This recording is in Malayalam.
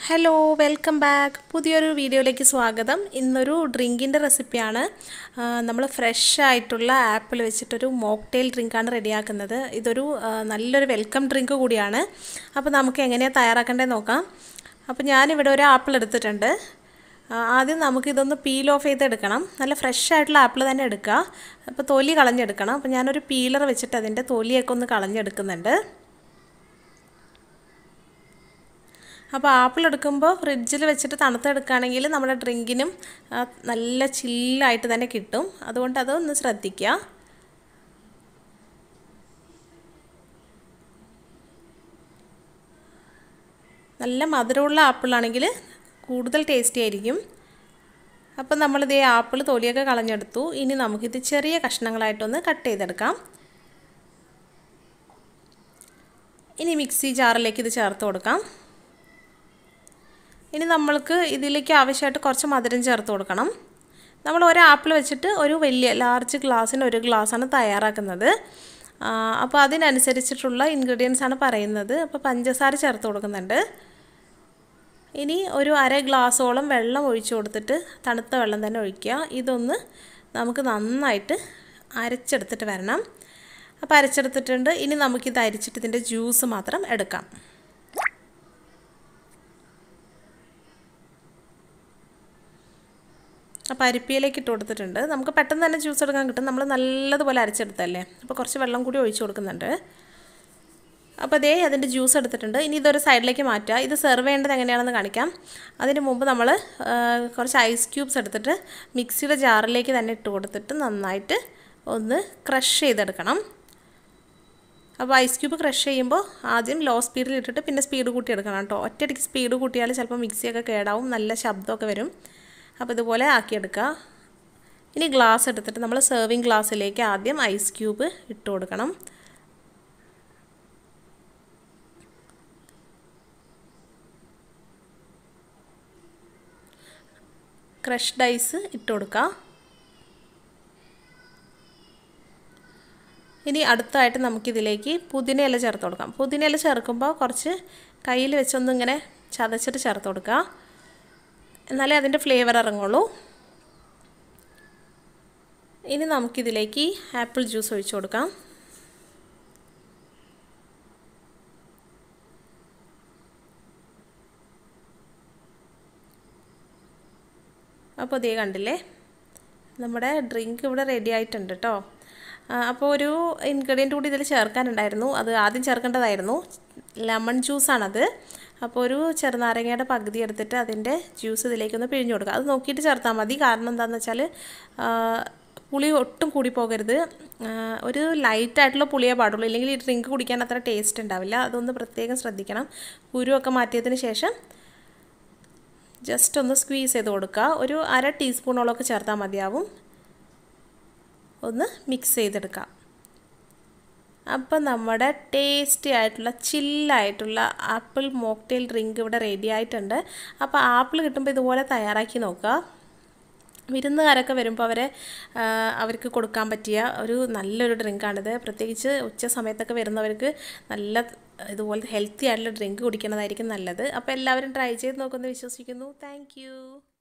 ഹലോ വെൽക്കം ബാക്ക് പുതിയൊരു വീഡിയോയിലേക്ക് സ്വാഗതം ഇന്നൊരു ഡ്രിങ്കിൻ്റെ റെസിപ്പിയാണ് നമ്മൾ ഫ്രഷ് ആയിട്ടുള്ള ആപ്പിൾ വെച്ചിട്ടൊരു മോക്ടെയിൽ ഡ്രിങ്കാണ് റെഡിയാക്കുന്നത് ഇതൊരു ആ, നല്ലൊരു വെൽക്കം ഡ്രിങ്ക് കൂടിയാണ് അപ്പോൾ നമുക്ക് എങ്ങനെയാണ് തയ്യാറാക്കേണ്ടത് നോക്കാം അപ്പോൾ ഞാനിവിടെ ഒരു ആപ്പിൾ എടുത്തിട്ടുണ്ട് ആ, ആദ്യം നമുക്ക് ഇതൊന്ന് പീൽ ഓഫ് ചെയ്തെടുക്കണം നല്ല ഫ്രഷ് ആയിട്ടുള്ള ആപ്പിൾ തന്നെ എടുക്കുക അപ്പോൾ തൊലി കളഞ്ഞെടുക്കണം അപ്പോൾ ഞാനൊരു പീലർ വെച്ചിട്ട് അതിൻ്റെ തൊലിയൊക്കെ ഒന്ന് കളഞ്ഞെടുക്കുന്നുണ്ട് അപ്പോൾ ആപ്പിൾ എടുക്കുമ്പോൾ ഫ്രിഡ്ജിൽ വെച്ചിട്ട് തണുത്തെടുക്കുകയാണെങ്കിൽ നമ്മുടെ ഡ്രിങ്കിനും ആ, നല്ല ചില്ലായിട്ട് തന്നെ കിട്ടും അതുകൊണ്ട് അതൊന്ന് ശ്രദ്ധിക്കുക നല്ല മധുരമുള്ള ആപ്പിളാണെങ്കിൽ കൂടുതൽ ടേസ്റ്റി ആയിരിക്കും അപ്പോൾ നമ്മളിത് ആപ്പിൾ തൊലിയൊക്കെ കളഞ്ഞെടുത്തു ഇനി നമുക്കിത് ചെറിയ കഷ്ണങ്ങളായിട്ടൊന്ന് കട്ട് ചെയ്തെടുക്കാം ഇനി മിക്സി ജാറിലേക്ക് ഇത് ചേർത്ത് കൊടുക്കാം ഇനി നമ്മൾക്ക് ഇതിലേക്ക് ആവശ്യമായിട്ട് കുറച്ച് മധുരം ചേർത്ത് കൊടുക്കണം നമ്മൾ ഒരു ആപ്പിൾ വെച്ചിട്ട് ഒരു വലിയ ലാർജ് ഗ്ലാസ്സിന് ഒരു ഗ്ലാസ്സാണ് തയ്യാറാക്കുന്നത് അപ്പോൾ അതിനനുസരിച്ചിട്ടുള്ള ഇൻഗ്രീഡിയൻസ് ആണ് പറയുന്നത് അപ്പോൾ പഞ്ചസാര ചേർത്ത് കൊടുക്കുന്നുണ്ട് ഇനി ഒരു അര ഗ്ലാസ്സോളം വെള്ളം ഒഴിച്ചു കൊടുത്തിട്ട് തണുത്ത വെള്ളം തന്നെ ഒഴിക്കുക ഇതൊന്ന് നമുക്ക് നന്നായിട്ട് അരച്ചെടുത്തിട്ട് വരണം അപ്പോൾ അരച്ചെടുത്തിട്ടുണ്ട് ഇനി നമുക്കിത് അരിച്ചിട്ട് ഇതിൻ്റെ ജ്യൂസ് മാത്രം എടുക്കാം അപ്പോൾ അരിപ്പിയിലേക്ക് ഇട്ട് കൊടുത്തിട്ടുണ്ട് നമുക്ക് പെട്ടെന്ന് തന്നെ ജ്യൂസ് എടുക്കാൻ കിട്ടും നമ്മൾ നല്ലതുപോലെ അരച്ചെടുത്തല്ലേ അപ്പോൾ കുറച്ച് വെള്ളം കൂടി ഒഴിച്ചു കൊടുക്കുന്നുണ്ട് അപ്പോൾ അതേ അതിൻ്റെ ജ്യൂസ് എടുത്തിട്ടുണ്ട് ഇനി ഇതൊരു സൈഡിലേക്ക് മാറ്റുക ഇത് സെർവ് ചെയ്യേണ്ടത് എങ്ങനെയാണെന്ന് കാണിക്കാം അതിന് മുമ്പ് നമ്മൾ കുറച്ച് ഐസ് ക്യൂബ്സ് എടുത്തിട്ട് മിക്സിയുടെ ജാറിലേക്ക് തന്നെ ഇട്ട് കൊടുത്തിട്ട് നന്നായിട്ട് ഒന്ന് ക്രഷ് ചെയ്തെടുക്കണം അപ്പോൾ ഐസ് ക്യൂബ് ക്രഷ് ചെയ്യുമ്പോൾ ആദ്യം ലോ സ്പീഡിൽ ഇട്ടിട്ട് പിന്നെ സ്പീഡ് കൂട്ടി എടുക്കണം കേട്ടോ ഒറ്റയടിക്ക് സ്പീഡ് കൂട്ടിയാൽ ചിലപ്പോൾ മിക്സിയൊക്കെ കേടാവും നല്ല ശബ്ദമൊക്കെ വരും അപ്പോൾ ഇതുപോലെ ആക്കിയെടുക്കുക ഇനി ഗ്ലാസ് എടുത്തിട്ട് നമ്മൾ സെർവിങ് ഗ്ലാസ്സിലേക്ക് ആദ്യം ഐസ് ക്യൂബ് ഇട്ട് കൊടുക്കണം ക്രഷ്ഡ് ഐസ് ഇട്ട് കൊടുക്കുക ഇനി അടുത്തായിട്ട് നമുക്കിതിലേക്ക് പുതിനയില ചേർത്ത് കൊടുക്കാം പുതിനയില ചേർക്കുമ്പോൾ കുറച്ച് കയ്യിൽ വെച്ചൊന്നിങ്ങനെ ചതച്ചിട്ട് ചേർത്ത് കൊടുക്കുക എന്നാലേ അതിൻ്റെ ഫ്ലേവർ ഇറങ്ങുള്ളൂ ഇനി നമുക്കിതിലേക്ക് ആപ്പിൾ ജ്യൂസ് ഒഴിച്ചു കൊടുക്കാം അപ്പോൾ ഇതേ കണ്ടില്ലേ നമ്മുടെ ഡ്രിങ്ക് ഇവിടെ റെഡി ആയിട്ടുണ്ട് കേട്ടോ അപ്പോൾ ഒരു ഇൻഗ്രീഡിയൻറ്റ് കൂടി ഇതിൽ ചേർക്കാനുണ്ടായിരുന്നു അത് ആദ്യം ചേർക്കേണ്ടതായിരുന്നു ലെമൺ ജ്യൂസാണത് അപ്പോൾ ഒരു ചെറുനാരങ്ങയുടെ പകുതി എടുത്തിട്ട് അതിൻ്റെ ജ്യൂസ് ഇതിലേക്കൊന്ന് പിഴിഞ്ഞു കൊടുക്കുക അത് നോക്കിയിട്ട് ചേർത്താൽ മതി കാരണം എന്താണെന്ന് വെച്ചാൽ പുളി ഒട്ടും കൂടി പോകരുത് ഒരു ലൈറ്റായിട്ടുള്ള പുളിയേ പാടുള്ളൂ ഇല്ലെങ്കിൽ ഈ ഡ്രിങ്ക് കുടിക്കാൻ അത്ര ടേസ്റ്റ് ഉണ്ടാവില്ല അതൊന്ന് പ്രത്യേകം ശ്രദ്ധിക്കണം കുരുവൊക്കെ മാറ്റിയതിന് ശേഷം ജസ്റ്റ് ഒന്ന് സ്ക്വീസ് ചെയ്ത് കൊടുക്കുക ഒരു അര ടീസ്പൂണോളമൊക്കെ ചേർത്താൽ മതിയാവും ഒന്ന് മിക്സ് ചെയ്തെടുക്കാം അപ്പം നമ്മുടെ ടേസ്റ്റി ആയിട്ടുള്ള ചില്ലായിട്ടുള്ള ആപ്പിൾ മോക്ടെയിൽ ഡ്രിങ്ക് ഇവിടെ റെഡി ആയിട്ടുണ്ട് അപ്പോൾ ആപ്പിൾ കിട്ടുമ്പോൾ ഇതുപോലെ തയ്യാറാക്കി നോക്കുക വിരുന്നുകാരൊക്കെ വരുമ്പോൾ അവരെ അവർക്ക് കൊടുക്കാൻ പറ്റിയ ഒരു നല്ലൊരു ഡ്രിങ്കാണിത് പ്രത്യേകിച്ച് ഉച്ച സമയത്തൊക്കെ വരുന്നവർക്ക് നല്ല ഇതുപോലത്തെ ഹെൽത്തി ആയിട്ടുള്ള ഡ്രിങ്ക് കുടിക്കുന്നതായിരിക്കും നല്ലത് അപ്പോൾ എല്ലാവരും ട്രൈ ചെയ്ത് നോക്കുമെന്ന് വിശ്വസിക്കുന്നു താങ്ക്